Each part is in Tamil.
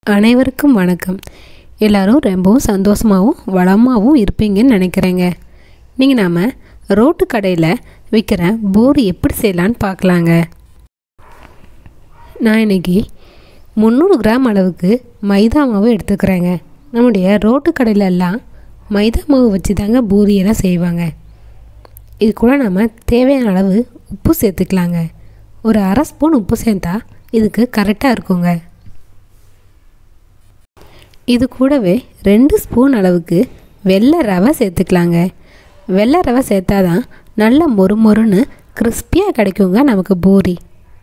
அனைவருக்கும் வணக்கம் எல்லாரும் ரொம்பவும் சந்தோஷமாகவும் வளமாகவும் இருப்பீங்கன்னு நினைக்கிறேங்க நீங்கள் நாம் ரோட்டு கடையில் விற்கிற போர் எப்படி செய்யலான்னு பார்க்கலாங்க நான் இன்னைக்கு முந்நூறு கிராம் அளவுக்கு மைதா மாவு எடுத்துக்கிறேங்க நம்முடைய ரோட்டு கடையில எல்லாம் மைதா மாவு வச்சு தாங்க பூரியெல்லாம் செய்வாங்க இது கூட நம்ம தேவையான அளவு உப்பு சேர்த்துக்கலாங்க ஒரு அரை ஸ்பூன் உப்பு சேர்த்தா இதுக்கு கரெக்டாக இருக்குங்க இது கூடவே ரெண்டு ஸ்பூன் அளவுக்கு வெள்ளை ரவை சேர்த்துக்கலாங்க வெள்ளை ரவை சேர்த்தாதான் நல்ல மொறு மொறுன்னு கிறிஸ்பியாக கிடைக்குங்க நமக்கு பூரி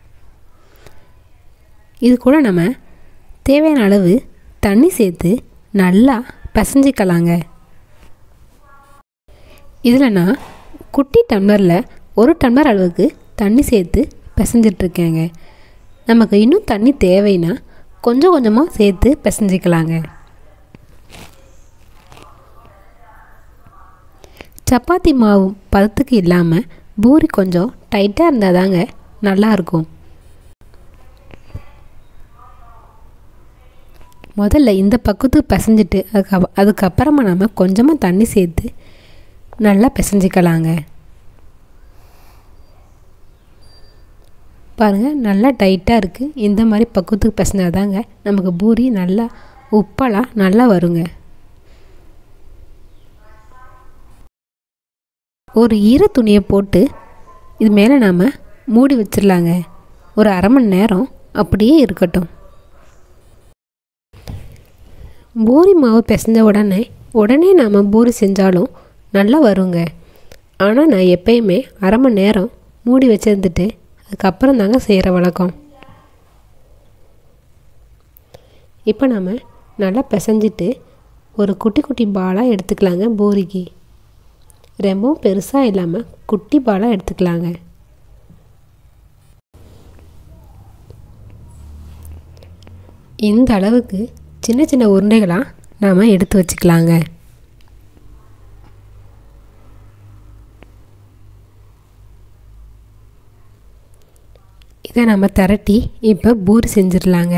இது கூட நம்ம தேவையான அளவு தண்ணி சேர்த்து நல்லா பிசைஞ்சிக்கலாங்க இதில் நான் குட்டி டம்ளரில் ஒரு டம்ளர் அளவுக்கு தண்ணி சேர்த்து பிசைஞ்சிட்ருக்கேங்க நமக்கு இன்னும் தண்ணி தேவைன்னா கொஞ்சம் கொஞ்சமாக சேர்த்து பிசைஞ்சிக்கலாங்க சப்பாத்தி மாவு பதத்துக்கு இல்லாமல் பூரி கொஞ்சம் டைட்டாக இருந்தால் தாங்க நல்லாயிருக்கும் முதல்ல இந்த பக்கத்துக்கு பிசைஞ்சிட்டு அதுக்கு அதுக்கப்புறமா நம்ம கொஞ்சமாக தண்ணி சேர்த்து நல்லா பிசைஞ்சிக்கலாங்க பாருங்கள் நல்லா டைட்டாக இருக்குது இந்த மாதிரி பக்குவத்துக்கு பிசைஞ்சாதாங்க நமக்கு பூரி நல்லா உப்பலாக நல்லா வருங்க ஒரு ஈர துணியை போட்டு இது மேலே நாம் மூடி வச்சிடலாங்க ஒரு அரை மணி நேரம் அப்படியே இருக்கட்டும் பூரி மாவு பிசைஞ்ச உடனே உடனே நாம் பூரி செஞ்சாலும் நல்லா வருங்க ஆனால் நான் எப்பயுமே அரை மணி நேரம் மூடி வச்சிருந்துட்டு அதுக்கப்புறம் தாங்க செய்கிற வழக்கம் இப்போ நம்ம நல்லா பிசைஞ்சிட்டு ஒரு குட்டி குட்டி பாலாக எடுத்துக்கலாங்க பூரிக்கு ரொம்பவும் பெருசாக இல்லாமல் குட்டி பாலாக எடுத்துக்கலாங்க இந்த அளவுக்கு சின்ன சின்ன உருண்டைகளாக நாம் எடுத்து வச்சுக்கலாங்க இதை நம்ம திரட்டி இப்போ பூரி செஞ்சிடலாங்க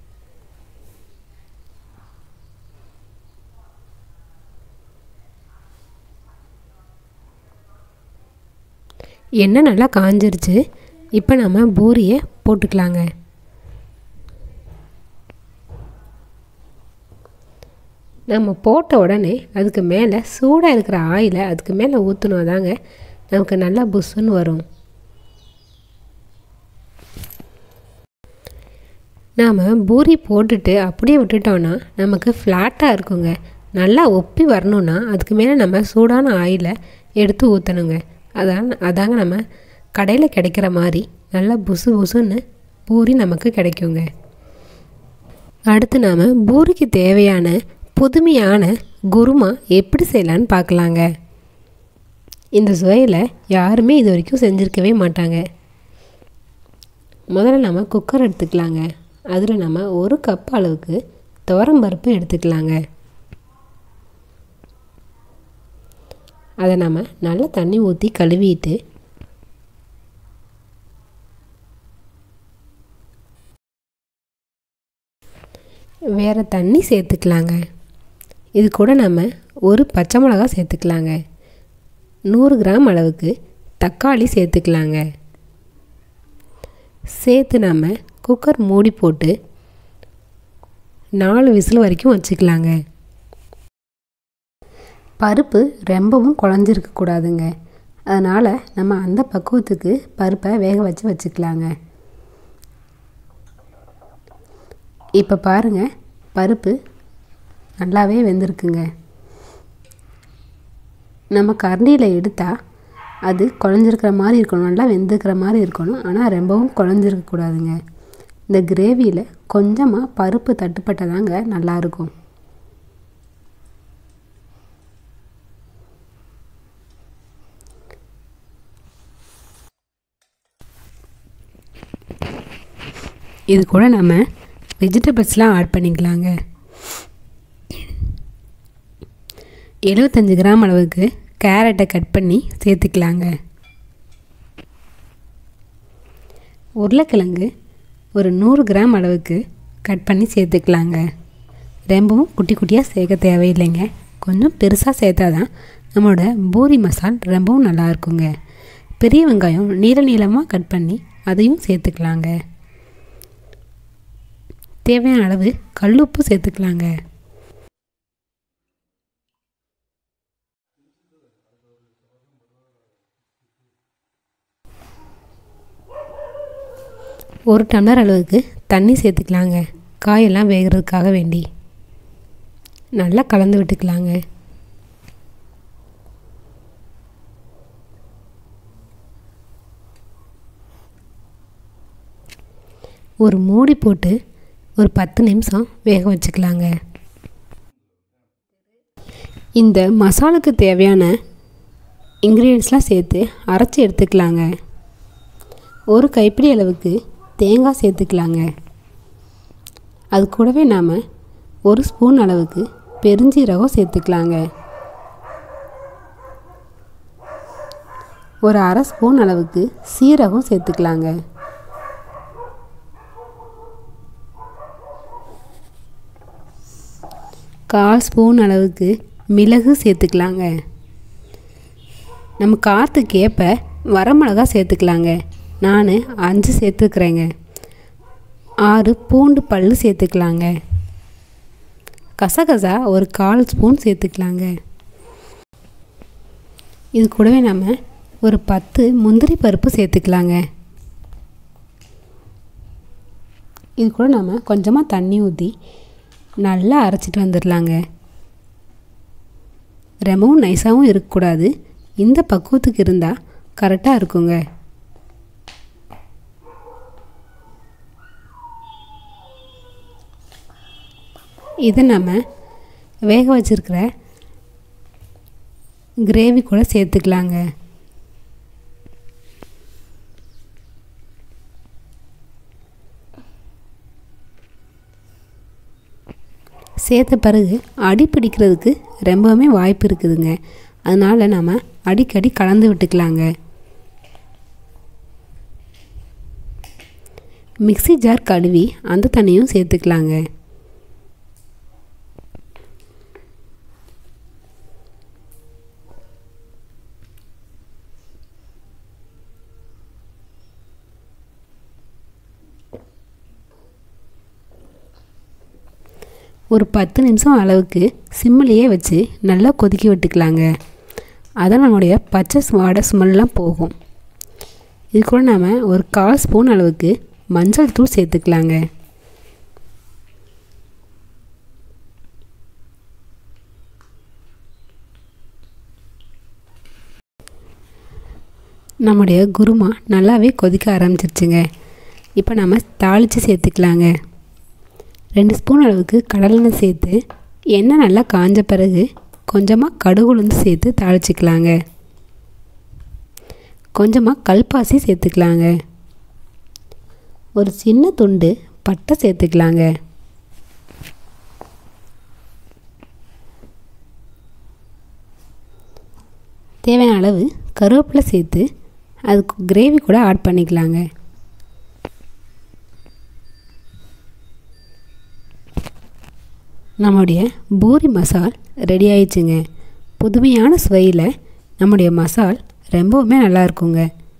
எண்ணெய் நல்லா காஞ்சிருச்சு இப்போ நம்ம பூரியை போட்டுக்கலாங்க நம்ம போட்ட உடனே அதுக்கு மேலே சூடாக இருக்கிற ஆயிலை அதுக்கு மேலே ஊற்றினா தாங்க நமக்கு நல்லா புஷ்ஷுன்னு வரும் நாம் பூரி போட்டுட்டு அப்படியே விட்டுட்டோன்னா நமக்கு ஃப்ளாட்டாக இருக்குங்க நல்லா ஒப்பி வரணுன்னா அதுக்கு மேலே நம்ம சூடான ஆயிலை எடுத்து ஊற்றணுங்க அதான் அதாங்க நம்ம கடையில் கிடைக்கிற மாதிரி நல்லா புசு புசுன்னு பூரி நமக்கு கிடைக்குங்க அடுத்து நாம் பூரிக்கு தேவையான புதுமையான குருமா எப்படி செய்யலான்னு பார்க்கலாங்க இந்த சுவையில் யாருமே இது வரைக்கும் செஞ்சுருக்கவே மாட்டாங்க முதல்ல நம்ம குக்கர் எடுத்துக்கலாங்க அதில் நம்ம ஒரு கப் அளவுக்கு துவரம்பருப்பு எடுத்துக்கலாங்க அதை நம்ம நல்லா தண்ணி ஊற்றி கழுவிட்டு வேறு தண்ணி சேர்த்துக்கலாங்க இது கூட நம்ம ஒரு பச்சை மிளகா சேர்த்துக்கலாங்க நூறு கிராம் அளவுக்கு தக்காளி சேர்த்துக்கலாங்க சேர்த்து நம்ம குக்கர் மூடி போட்டு நாலு விசில் வரைக்கும் வச்சுக்கலாங்க பருப்பு ரொம்பவும் குழஞ்சிருக்கக்கூடாதுங்க அதனால் நம்ம அந்த பக்குவத்துக்கு பருப்பை வேக வச்சு வச்சுக்கலாங்க இப்போ பாருங்கள் பருப்பு நல்லாவே வெந்திருக்குங்க நம்ம கரண்டியில் எடுத்தால் அது குழஞ்சிருக்கிற மாதிரி இருக்கணும் நல்லா வெந்துக்கிற மாதிரி இருக்கணும் ஆனால் ரொம்பவும் குழஞ்சிருக்கக்கூடாதுங்க இந்த கிரேவியில் கொஞ்சமாக பருப்பு தட்டுப்பட்டதாங்க நல்லாயிருக்கும் இது கூட நம்ம வெஜிடபிள்ஸ்லாம் ஆட் பண்ணிக்கலாங்க எழுபத்தஞ்சு கிராம் அளவுக்கு கேரட்டை கட் பண்ணி சேர்த்துக்கலாங்க உருளைக்கிழங்கு ஒரு நூறு கிராம் அளவுக்கு கட் பண்ணி சேர்த்துக்கலாங்க ரொம்பவும் குட்டி குட்டியாக சேர்க்க தேவையில்லைங்க கொஞ்சம் பெருசாக சேர்த்தா தான் நம்மளோட பூரி மசால் ரொம்பவும் நல்லா இருக்குங்க பெரிய வெங்காயம் நீள நீளமாக கட் பண்ணி அதையும் சேர்த்துக்கலாங்க தேவையான அளவு கல்லுப்பு சேர்த்துக்கலாங்க ஒரு டம்ளர் அளவுக்கு தண்ணி சேர்த்துக்கலாங்க காயெல்லாம் வேகிறதுக்காக வேண்டி நல்லா கலந்து விட்டுக்கலாங்க ஒரு மூடி போட்டு ஒரு பத்து நிமிஷம் வேக வச்சுக்கலாங்க இந்த மசாலுக்கு தேவையான இன்க்ரீடியன்ஸ்லாம் சேர்த்து அரைச்சி எடுத்துக்கலாங்க ஒரு கைப்பிடி அளவுக்கு தேங்காய் சேர்த்துக்கலாங்க அது கூடவே நாம் ஒரு ஸ்பூன் அளவுக்கு பெருஞ்சீரகம் சேர்த்துக்கலாங்க ஒரு அரை ஸ்பூன் அளவுக்கு சீரகம் சேர்த்துக்கலாங்க கால் ஸ்பூன் அளவுக்கு மிளகு சேர்த்துக்கலாங்க நம்ம காற்றுக்கு ஏற்ப வரமிளகா சேர்த்துக்கலாங்க நான் அஞ்சு சேர்த்துக்கிறேங்க ஆறு பூண்டு பல் சேர்த்துக்கலாங்க கசகசா ஒரு கால் ஸ்பூன் சேர்த்துக்கலாங்க இது கூடவே நம்ம ஒரு பத்து முந்திரி பருப்பு சேர்த்துக்கலாங்க இது கூட நம்ம கொஞ்சமாக தண்ணி ஊற்றி நல்லா அரைச்சிட்டு வந்துடலாங்க ரொம்பவும் நைஸாகவும் இருக்கக்கூடாது இந்த பக்குவத்துக்கு இருந்தால் கரெக்டாக இருக்குங்க இதை நம்ம வேக வச்சுருக்கிற கிரேவி கூட சேர்த்துக்கலாங்க சேர்த்த பிறகு அடி பிடிக்கிறதுக்கு ரொம்பவுமே வாய்ப்பு இருக்குதுங்க அதனால் நம்ம அடிக்கடி கலந்து விட்டுக்கலாங்க மிக்சி ஜார் கழுவி அந்த தண்ணியும் சேர்த்துக்கலாங்க ஒரு பத்து நிமிஷம் அளவுக்கு சிம்மிலேயே வச்சு நல்லா கொதிக்க விட்டுக்கலாங்க அதான் நம்மளுடைய பச்சை வாடை ஸ்மெல்லாம் போகும் இது கூட நாம் ஒரு கால் ஸ்பூன் அளவுக்கு மஞ்சள் தூள் சேர்த்துக்கலாங்க நம்முடைய குருமா நல்லாவே கொதிக்க ஆரம்பிச்சிருச்சுங்க இப்போ நம்ம தாளித்து சேர்த்துக்கலாங்க ரெண்டு ஸ்பூன் அளவுக்கு கடலெண்ணெய் சேர்த்து எண்ணெய் நல்லா காஞ்ச பிறகு கொஞ்சமாக கடுகுளுந்து சேர்த்து தாளிச்சிக்கலாங்க கொஞ்சமாக கல்பாசி சேர்த்துக்கலாங்க ஒரு சின்ன துண்டு பட்டை சேர்த்துக்கலாங்க தேவையான அளவு கருவேப்பிலை சேர்த்து அதுக்கு கிரேவி கூட ஆட் பண்ணிக்கலாங்க நம்முடைய பூரி மசால் ரெடி ஆயிடுச்சுங்க புதுமையான சுவையில் நம்முடைய மசால் ரொம்பவுமே நல்லா இருக்குங்க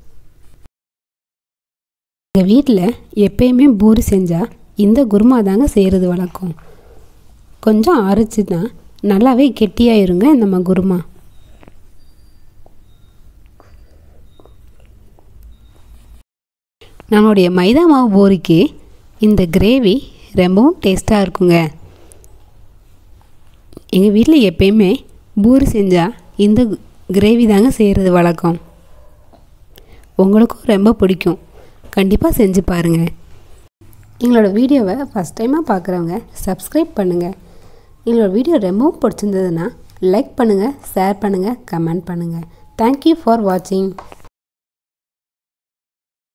எங்கள் வீட்டில் எப்பயுமே பூரி செஞ்சால் இந்த குருமா தாங்க செய்கிறது வழக்கம் கொஞ்சம் அரைச்சின்னா நல்லாவே கெட்டியாயிருங்க நம்ம குருமா நம்மளுடைய மைதா மாவு பூரிக்கு இந்த கிரேவி ரொம்பவும் டேஸ்ட்டாக இருக்குங்க எங்கள் வீட்டில் எப்பயுமே பூரி செஞ்சால் இந்த கிரேவி தாங்க செய்கிறது வழக்கம் உங்களுக்கும் ரொம்ப பிடிக்கும் கண்டிப்பாக செஞ்சு பாருங்கள் எங்களோட வீடியோவை ஃபஸ்ட் டைமாக பார்க்குறவங்க சப்ஸ்கிரைப் பண்ணுங்கள் எங்களோட வீடியோ ரொம்பவும் பிடிச்சிருந்ததுன்னா லைக் பண்ணுங்கள் ஷேர் பண்ணுங்கள் கமெண்ட் பண்ணுங்கள் தேங்க்யூ ஃபார் வாட்சிங்